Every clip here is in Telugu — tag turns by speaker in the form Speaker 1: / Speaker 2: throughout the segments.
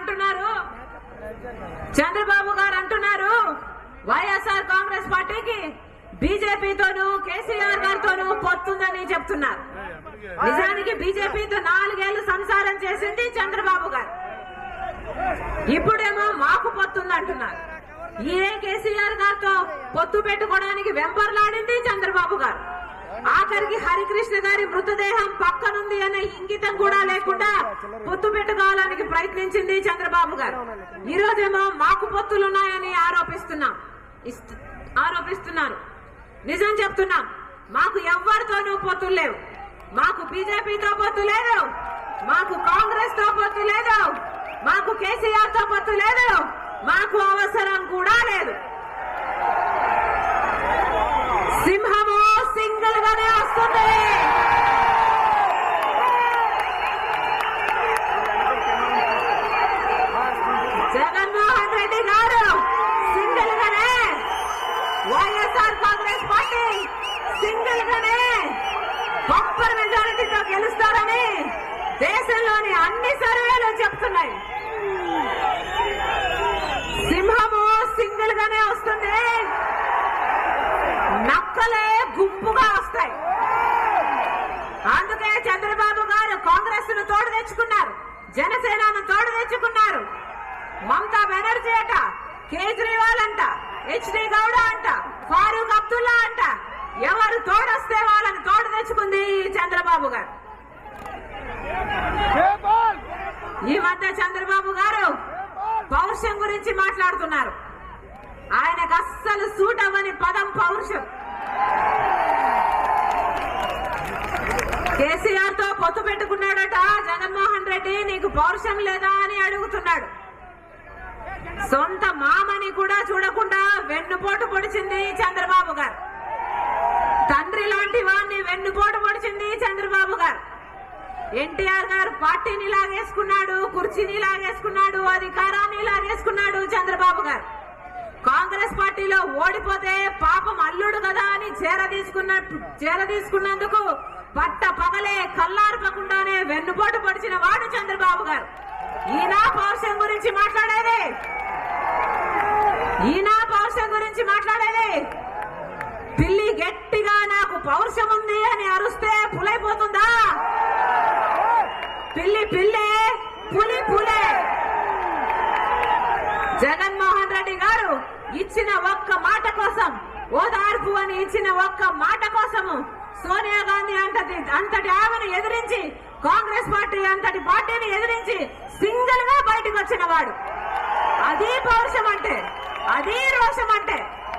Speaker 1: అంటున్నారు చంద్రబాబు గారు అంటున్నారు వైఎస్ఆర్ కాంగ్రెస్ పార్టీకి బీజేపీతోనూ కేసీఆర్ గారితోనూ పొత్తుందని చెప్తున్నారు నిజానికి బీజేపీతో నాలుగేళ్లు సంసారం చేసింది చంద్రబాబు గారు ఇప్పుడేమో మాకు పొత్తుంది అంటున్నారు ఈయనే కేసీఆర్ గారితో పొత్తు పెట్టుకోవడానికి వెంపర్లాడింది చంద్రబాబు గారు ఆఖరికి హరికృష్ణ గారి మృతదేహం పక్కనుంది అనే ఇంగితం కూడా లేకుండా పొత్తు పెట్టుకోవడానికి ప్రయత్నించింది చంద్రబాబు గారు ఈ రోజేమో మాకు పొత్తులున్నాయని ఆరోపిస్తున్నాం ఇస్తు- ఆరోపిస్తున్నారు నిజం చెప్తున్నాం మాకు ఎవ్వరితోనూ పొత్తులు లేవు మాకు బీజేపీతో పొత్తు లేదు మాకు కాంగ్రెస్ తో పొత్తు లేదు మాకు కేసీఆర్ తో పొత్తు లేదు మాకు అవసరం కూడా లేదు సింహము సింగిల్ గానే వస్తుంది జగన్మోహన్ రెడ్డి గారు సింగిల్ గానే వైఎస్ఆర్ కాంగ్రెస్ పార్టీ సింగిల్ గానే బంపర్ మెజారిటీతో గెలుస్తారని దేశంలోని అన్ని సర్వేలు చెప్తున్నాయి సింహము సింగిల్ గానే వస్తుంది నక్కలే గుంపుగా వస్తాయి అందుకే చంద్రబాబు గారు కాంగ్రెస్ ను తోడు తెచ్చుకున్నారు జనసేనను తోడు తెచ్చుకున్నారు మమతా బెనర్జీ అట కేజ్రీవాల్ అంట హెచ్డి గౌడ అంట ఫారూక్ అబ్దుల్లా అంట ఎవరు తోడొస్తే వాళ్ళని తోడు తెచ్చుకుంది ఈ చంద్రబాబు గారు ఈ మధ్య చంద్రబాబు గారు పౌరుషం గురించి మాట్లాడుతున్నారు ఆయనకు అస్సలు సూట్ అవ్వని పదం పౌరుషం కేసీఆర్ తో పొత్తు పెట్టుకున్నాడట జగన్మోహన్ రెడ్డి నీకు పౌరుషం లేదా అని అడుగుతున్నాడు సొంత మామని కూడా చూడకుండా వెన్నుపోటు పొడిచింది చంద్రబాబు గారు తండ్రి లాంటి వాడిని వెన్నుపోటు పొడిచింది చంద్రబాబు గారు ఎన్టీఆర్ గారు పార్టీని లాగేసుకున్నాడు కుర్చీని లాగేసుకున్నాడు అధికారాన్ని లాగేసుకున్నాడు చంద్రబాబు గారు కాంగ్రెస్ పార్టీలో ఓడిపోతే పాపం అల్లుడు కదా అని చేర తీసుకున్న చేర తీసుకున్నందుకు పట్ట పగలే కల్లార్పకుండానే వెన్నుపోటు పొడిచిన వాడు చంద్రబాబు గారు ఈయన పౌరుషం గురించి మాట్లాడేది ఈయన పౌరుషం గురించి మాట్లాడేది పిల్లి గట్టిగా నాకు పౌరుషం ఉంది అని అరుస్తే పులైపోతుందా పిల్లి పిల్లే పులి పులే జగన్మోహన్ రెడ్డి గారు ఇచ్చిన ఒక్క మాట కోసం ఓదార్పు అని ఇచ్చిన ఒక్క మాట కోసము సోనియా గాంధీ అంతటి అంతటి ఆమెను ఎదిరించి కాంగ్రెస్ పార్టీ అంతటి పార్టీని ఎదిరించి సింగిల్ గా బయటకు వచ్చిన వాడు అది పౌరుషం అంటే అది రోషం అంటే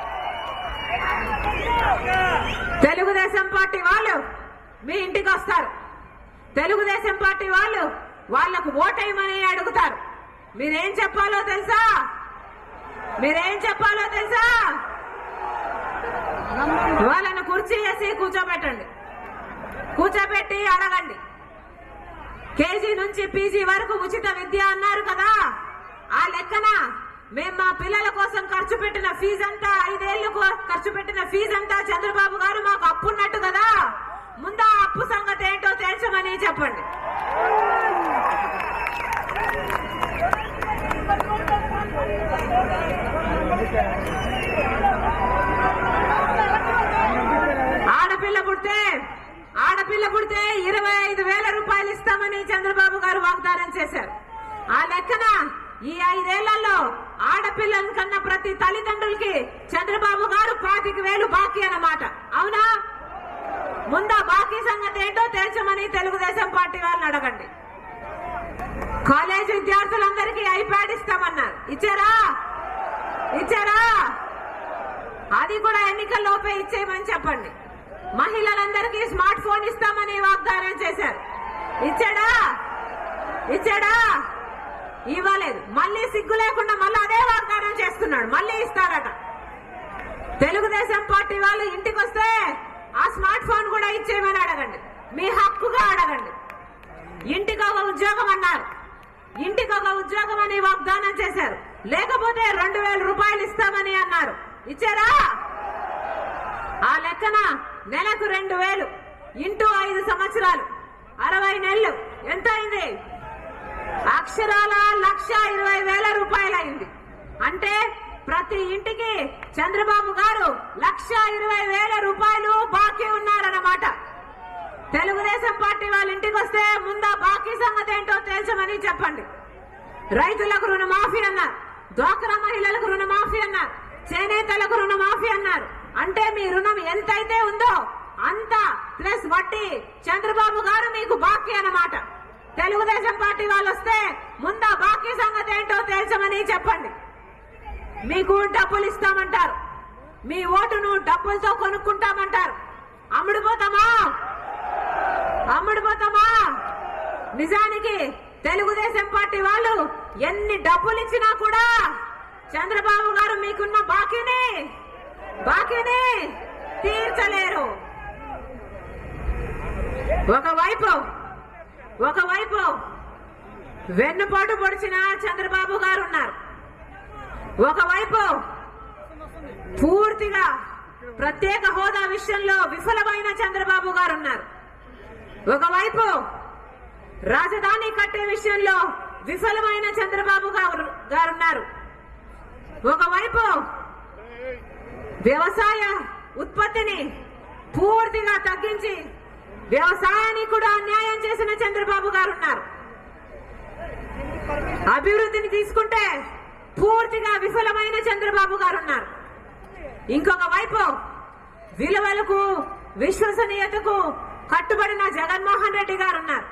Speaker 1: తెలుగుదేశం పార్టీ వాళ్ళు మీ ఇంటికి వస్తారు తెలుగుదేశం పార్టీ వాళ్ళు వాళ్లకు ఓటేయమని అడుగుతారు మీరేం చెప్పాలో తెలుసా మీరేం చెప్పాలో తెలుసా వాళ్ళను కుర్చీ వేసి కూర్చోబెట్టండి కూర్చోబెట్టి అడగండి కేజీ నుంచి పీజీ వరకు ఉచిత విద్య అన్నారు కదా ఆ లెక్కన మేము మా పిల్లల కోసం ఖర్చు పెట్టిన ఫీజు అంతా ఐదేళ్లు ఖర్చు పెట్టిన ఫీజు అంతా చంద్రబాబు గారు మాకు అప్పున్నట్టు కదా ముందు ఆ అప్పు సంగతి ఏంటో తేల్చమని చెప్పండి ఆడపిల్ల పుడితే ఆడపిల్ల పుడితే ఇరవై ఐదు వేల రూపాయలు ఇస్తామని చంద్రబాబు గారు వాగ్దానం చేశారు ఆ లెక్కన ఈ ఐదేళ్లలో ఆడపిల్లని కన్నా ప్రతి తల్లిదండ్రులకి చంద్రబాబు గారు పాతిక వేలు బాకీ అన్నమాట అవునా ముందా బాకీ సంగతి ఏంటో తేల్చమని తెలుగుదేశం పార్టీ వాళ్ళని అడగండి కాలేజ్ విద్యార్థులందరికీ ఐప్యాడ్ ఇస్తామన్నారు ఇచ్చారా ఇచ్చారా అది కూడా ఎన్నికల్లోపే ఇచ్చేయమని చెప్పండి మహిళలందరికీ స్మార్ట్ ఫోన్ ఇస్తామని వాగ్దానం చేశారు ఇచ్చాడా ఇచ్చాడా ఇవ్వలేదు మళ్ళీ సిగ్గు లేకుండా మళ్ళీ అదే వాగ్దానం చేస్తున్నాడు మళ్ళీ ఇస్తారట తెలుగుదేశం పార్టీ వాళ్ళు ఇంటికి వస్తే ఆ స్మార్ట్ ఫోన్ కూడా ఇచ్చేయమని అడగండి మీ హక్కుగా అడగండి ఇంటికి ఒక ఉద్యోగం అన్నారు ఇంటికి ఒక ఉద్యోగం అని వాగ్దానం చేశారు లేకపోతే రెండు వేల రూపాయలు ఇస్తామని అన్నారు ఇచ్చారా ఆ లెక్కన నెలకు రెండు వేలు ఇంటూ ఐదు సంవత్సరాలు అరవై నెలలు ఎంత అయింది అక్షరాల లక్ష ఇరవై వేల రూపాయలైంది అంటే ప్రతి ఇంటికి చంద్రబాబు గారు లక్ష ఇరవై వేల రూపాయలు బాకీ ఉన్నారన్నమాట తెలుగుదేశం పార్టీ వాళ్ళ ఇంటికి వస్తే ముందా బాకీ సంగతి ఏంటో తేల్చమని చెప్పండి రైతులకు రుణమాఫీ అన్నారు డ్వాక్రా మహిళలకు రుణమాఫీ అన్నారు చేనేతలకు రుణమాఫీ అన్నారు అంటే మీ రుణం ఎంతైతే ఉందో అంత ప్లస్ వడ్డీ చంద్రబాబు గారు మీకు బాకీ అన్నమాట తెలుగుదేశం పార్టీ వాళ్ళు వస్తే ముందా బాకీ సంగతి ఏంటో తేల్చమని చెప్పండి మీకు డబ్బులు ఇస్తామంటారు మీ ఓటును డబ్బులతో కొనుక్కుంటామంటారు అమ్ముడుపోతామా అమ్ముడుపోతామా నిజానికి తెలుగుదేశం పార్టీ వాళ్ళు ఎన్ని డబ్బులు ఇచ్చినా కూడా చంద్రబాబు గారు మీకున్న బాకీని బాకీని తీర్చలేరు ఒకవైపు ఒకవైపు వెన్నుపోటు పొడిచిన చంద్రబాబు గారు ఉన్నారు ఒకవైపు పూర్తిగా ప్రత్యేక హోదా విషయంలో విఫలమైన చంద్రబాబు గారు ఉన్నారు ఒకవైపు రాజధాని కట్టే విషయంలో విఫలమైన చంద్రబాబు గారు గారున్నారు ఒకవైపు వ్యవసాయ ఉత్పత్తిని పూర్తిగా తగ్గించి వ్యవసాయానికి కూడా అన్యాయం చేసిన చంద్రబాబు గారు ఉన్నారు అభివృద్ధిని తీసుకుంటే పూర్తిగా విఫలమైన చంద్రబాబు గారు ఉన్నారు ఇంకొక వైపు విలువలకు విశ్వసనీయతకు కట్టుబడిన జగన్మోహన్ రెడ్డి గారు ఉన్నారు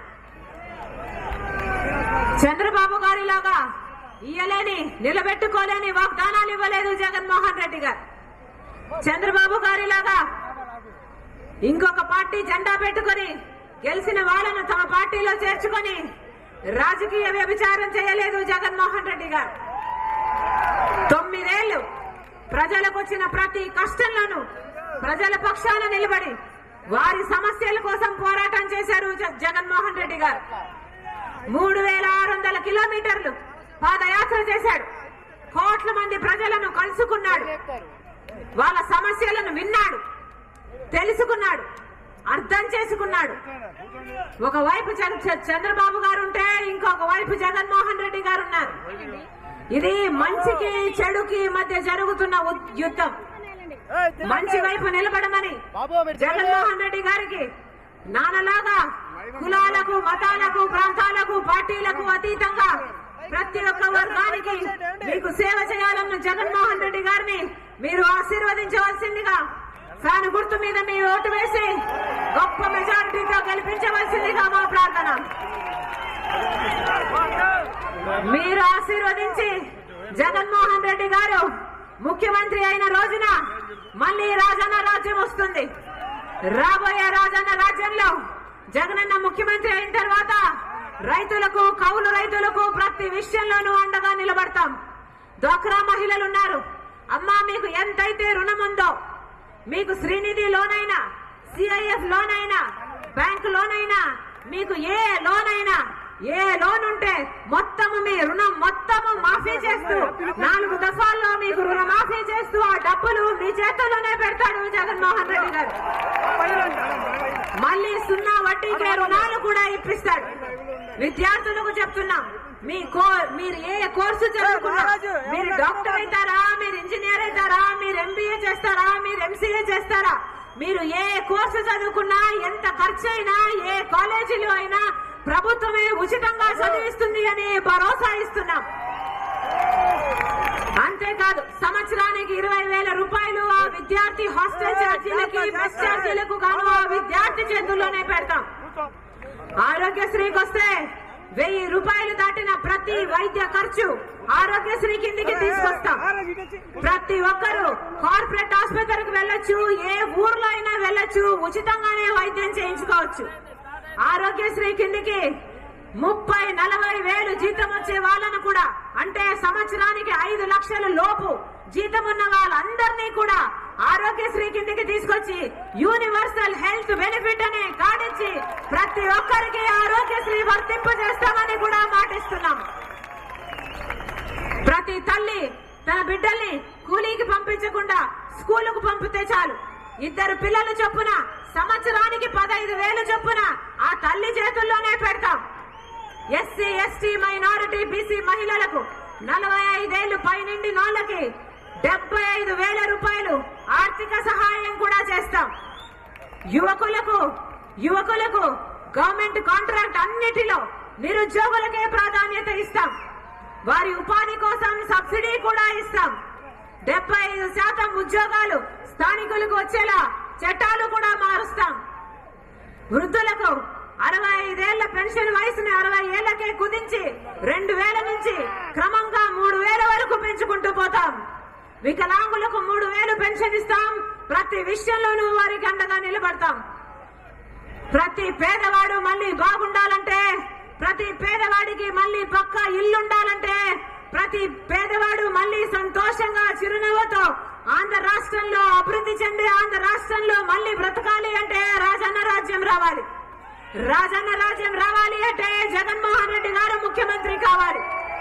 Speaker 1: చంద్రబాబు గారిలాగా ఇయ్యలేని నిలబెట్టుకోలేని వాగ్దానాలు ఇవ్వలేదు జగన్మోహన్ రెడ్డి గారు చంద్రబాబు గారిలాగా ఇంకొక పార్టీ జెండా పెట్టుకొని గెలిచిన వాళ్ళను తమ పార్టీలో చేర్చుకొని రాజకీయ వ్యభిచారం చేయలేదు జగన్మోహన్ రెడ్డి గారు తొమ్మిదేళ్లు ప్రజలకు వచ్చిన ప్రతి కష్టంలోనూ ప్రజల పక్షాన నిలబడి వారి సమస్యల కోసం పోరాటం చేశారు జ- జగన్మోహన్ రెడ్డి గారు మూడు వేల ఆరు వందల కిలోమీటర్లు పాదయాత్ర చేశాడు కోట్ల మంది ప్రజలను కలుసుకున్నాడు వాళ్ళ సమస్యలను విన్నాడు తెలుసుకున్నాడు అర్థం చేసుకున్నాడు ఒకవైపు చంద్ర- చ- చంద్రబాబు గారు ఉంటే ఇంకొక వైపు జగన్మోహన్ రెడ్డి గారు ఉన్నారు ఇది మంచికి చెడుకి మధ్య జరుగుతున్న ఉద్- యుద్ధం మంచి వైపు నిలబడమని
Speaker 2: బాబు మీరు
Speaker 1: జగన్మోహన్ రెడ్డి గారికి నానలాగా కులాలకు మతాలకు ప్రాంతాలకు పార్టీలకు అతీతంగా ప్రతి ఒక్క వర్గానికి మీకు సేవ చేయాలన్న జగన్మోహన్ రెడ్డి గారిని మీరు ఆశీర్వదించవలసిందిగా ఫ్యాన్ గుర్తు మీద మీ ఓటు వేసి గొప్ప మెజారిటీతో గెలిపించవలసిందిగా మా ప్రార్థన మీరు ఆశీర్వదించి జగన్మోహన్ రెడ్డి గారు ముఖ్యమంత్రి అయిన రోజున మళ్ళీ రాజన్న రాజ్యం వస్తుంది రాబోయే రాజన్న రాజ్యంలో జగనన్న ముఖ్యమంత్రి అయిన తర్వాత రైతులకు కౌలు రైతులకు ప్రతి విషయంలోనూ అండగా నిలబడతాం డ్వాక్రా మహిళలు ఉన్నారు అమ్మా మీకు ఎంతైతే రుణం ఉందో మీకు శ్రీనిధి లోన్ అయినా సిఐఎఫ్ లోన్ అయినా బ్యాంక్ లోన్ అయినా మీకు ఏ లోన్ అయినా ఏ లోన్ ఉంటే మొత్తము మీ రుణం మొత్తము మాఫీ చేస్తూ నాలుగు దఫాల్లో మీకు రుణమాఫీ చేస్తూ ఆ డబ్బులు మీ చేతుల్లోనే పెడతాడు జగన్మోహన్ రెడ్డి గారు మళ్ళీ సున్నా వడ్డీకే రుణాలు కూడా ఇప్పిస్తాడు విద్యార్థులకు చెప్తున్నాం మీ కో మీరు ఏ కోర్సు చదువుకున్నా మీరు డాక్టర్ అవుతారా మీరు ఇంజనీర్ అవుతారా మీరు ఎంబీఏ చేస్తారా మీరు ఎంసీఏ చేస్తారా మీరు ఏ కోర్సు చదువుకున్నా ఎంత ఖర్చు అయినా ఏ కాలేజీలో అయినా ప్రభుత్వమే ఉచితంగా చదివిస్తుంది అని భరోసా ఇస్తున్నాం అంతేకాదు సంవత్సరానికి ఇరవై వేల రూపాయలు ఆ విద్యార్థి హాస్టల్ ఛార్జీలకి మెస్ ఛార్జీలకు గాను ఆ విద్యార్థి చేతుల్లోనే పెడతాం ఆరోగ్యశ్రీకి వస్తే వెయ్యి రూపాయలు దాటిన ప్రతి వైద్య ఖర్చు ఆరోగ్యశ్రీ కిందికి తీసుకొస్తాం ప్రతి ఒక్కరూ కార్పొరేట్ ఆసుపత్రికి వెళ్ళొచ్చు ఏ ఊర్లో అయినా వెళ్ళొచ్చు ఉచితంగానే వైద్యం చేయించుకోవచ్చు ఆరోగ్యశ్రీ కిందికి ముప్పై నలభై వేలు జీతం వచ్చే వాళ్ళను కూడా అంటే సంవత్సరానికి ఐదు లక్షల లోపు జీతం ఉన్న వాళ్ళందరినీ కూడా ఆరోగ్యశ్రీ కిందికి తీసుకొచ్చి యూనివర్సల్ హెల్త్ బెనిఫిట్ అనే కార్డు ఇచ్చి ప్రతి ఒక్కరికి ఆరోగ్యశ్రీ వర్తింపజేస్తామని కూడా మాటిస్తున్నాం ప్రతి తల్లి తన బిడ్డల్ని కూలీకి పంపించకుండా స్కూలుకు పంపితే చాలు ఇద్దరు పిల్లలు చొప్పున సంవత్సరానికి పదహైదు వేలు చొప్పున ఆ తల్లి చేతుల్లోనే పెడతాం ఎస్సీ ఎస్టీ మైనారిటీ బీసీ మహిళలకు నలభై ఐదేళ్లు పైనిండి నోళ్ళకి డెబ్బై ఐదు వేల రూపాయలు ఆర్థిక సహాయం కూడా చేస్తాం యువకులకు యువకులకు గవర్నమెంట్ కాంట్రాక్ట్ అన్నిటిలో నిరుద్యోగులకే ప్రాధాన్యత ఇస్తాం వారి ఉపాధి కోసం సబ్సిడీ కూడా ఇస్తాం డెబ్బై ఐదు శాతం ఉద్యోగాలు స్థానికులకు వచ్చేలా చట్టాలు కూడా మారుస్తాం వృద్ధులకు అరవై ఐదేళ్ల పెన్షన్ వయసుని అరవై ఏళ్లకే కుదించి రెండు వేల నుంచి క్రమంగా మూడు వేల వరకు పెంచుకుంటూ పోతాం వికలాంగులకు మూడు వేలు పెన్షన్ ఇస్తాం ప్రతి విషయంలోనూ వారికి అండగా నిలబడతాం ప్రతి పేదవాడు మళ్ళీ బాగుండాలంటే ప్రతి పేదవాడికి మళ్ళీ పక్క ఇల్లుండాలంటే ప్రతి పేదవాడు మళ్ళీ సంతోషంగా చిరునవ్వుతో ఆంధ్ర రాష్ట్రంలో అభివృద్ధి చెంది ఆంధ్ర రాష్ట్రంలో మళ్ళీ బ్రతకాలి అంటే రాజన్న రాజ్యం రావాలి రాజన్న రాజ్యం రావాలి అంటే జగన్మోహన్ రెడ్డి గారు ముఖ్యమంత్రి కావాలి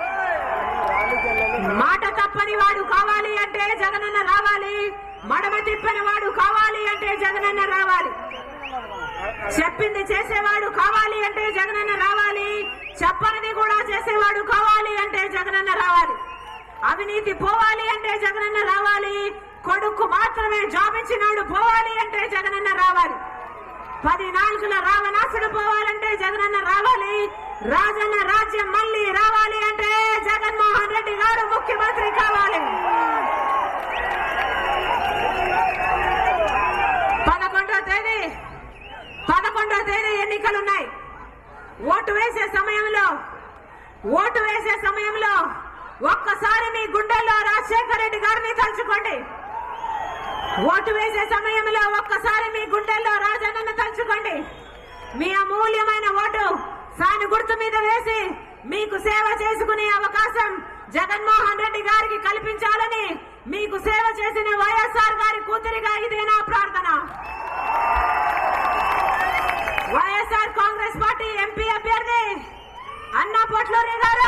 Speaker 1: మాట తప్పని వాడు కావాలి అంటే జగనన్న రావాలి మడమ తిప్పని వాడు కావాలి అంటే జగనన్న రావాలి చెప్పింది చేసేవాడు కావాలి అంటే జగనన్న రావాలి చెప్పనిది కూడా చేసేవాడు కావాలి అంటే జగనన్న రావాలి అవినీతి పోవాలి అంటే జగనన్న రావాలి కొడుకు మాత్రమే జాబ్ ఇచ్చినాడు పోవాలి అంటే జగనన్న రావాలి పది నాలుగుల రావణాసుడు పోవాలంటే జగనన్న రావాలి రాజన్న రాజ్యం మళ్ళీ రావాలి అంటే జగన్మోహన్ రెడ్డి గారు ముఖ్యమంత్రి కావాలి పదకొండో తేదీ పదకొండో తేదీ ఎన్నికలున్నాయి ఓటు వేసే సమయంలో ఓటు వేసే సమయంలో ఒక్కసారి మీ గుండెల్లో రాజశేఖర రెడ్డి గారిని తలుచుకోండి ఓటు వేసే సమయంలో ఒక్కసారి మీ గుండెల్లో రాజన్నను తలుచుకోండి మీ అమూల్యమైన ఓటు సాని గుర్తు మీద వేసి మీకు సేవ చేసుకునే అవకాశం జగన్మోహన్ రెడ్డి గారికి కల్పించాలని మీకు సేవ చేసిన వైఎస్ఆర్ గారి కూతురిగా ఇదే నా ప్రార్థన వైఎస్ఆర్ కాంగ్రెస్ పార్టీ ఎంపీ అభ్యర్థి అన్న పొట్లూరి గారు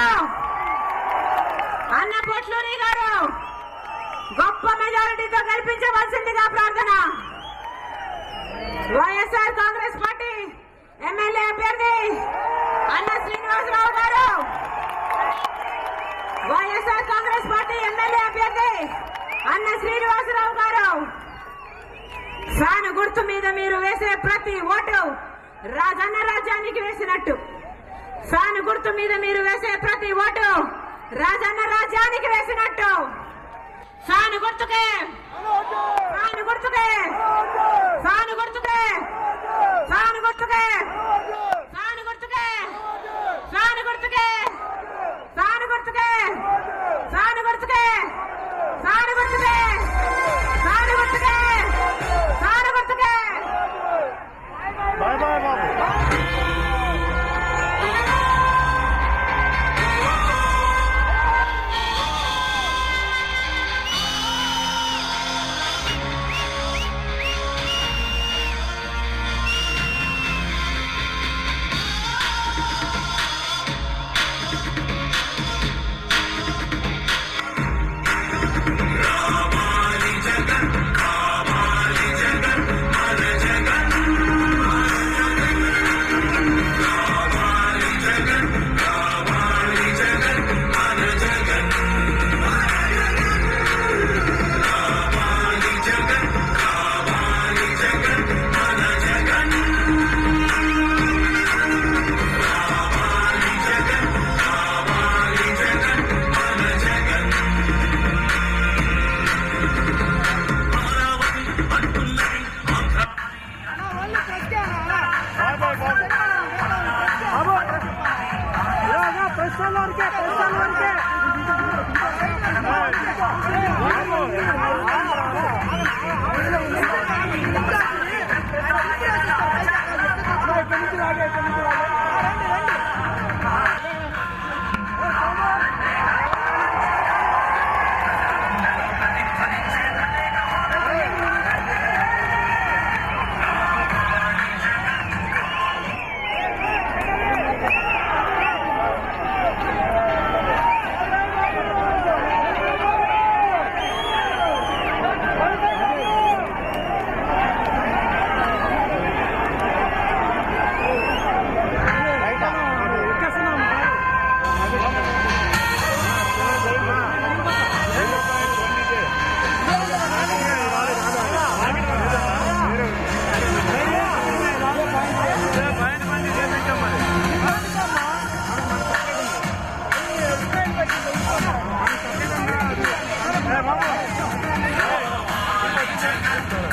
Speaker 1: అన్న పొట్లూరి గారు గొప్ప మెజారిటీతో గెలిపించవలసిందిగా ప్రార్థన వైఎస్ఆర్ కాంగ్రెస్ పార్టీ ఎమ్మెల్యే అభ్యర్థి అన్న శ్రీనివాసరావు గారు వైఎస్ఆర్ కాంగ్రెస్ పార్టీ ఎమ్మెల్యే అభ్యర్థి అన్న శ్రీనివాసరావు గారు ఫ్యాన్ గుర్తు మీద మీరు వేసే ప్రతి ఓటు రాజన్న రాజ్యానికి వేసినట్టు ఫ్యాన్ గుర్తు మీద మీరు వేసే ప్రతి ఓటు రాజన్న రాజ్యానికి వేసినట్టు ఫ్యాన్ గుర్తుకే ఫ్యాన్ గుర్తుకే ఫ్యాన్ గుర్తుకే ఫ్యాన్ గుర్తుకే ఫ్యాన్ గుర్తుకే ఫ్యాన్ గుర్తుకే ఫ్యాన్ గుర్తుకే ఫ్యాన్ గుర్తుకే ఫ్యాన్ గుర్తుకే ఫ్యాన్ గుర్తుకే ఫ్యాన్ గుర్తుకే
Speaker 2: బాయ్ బాయ్ బాబు
Speaker 3: Thank
Speaker 2: జగతో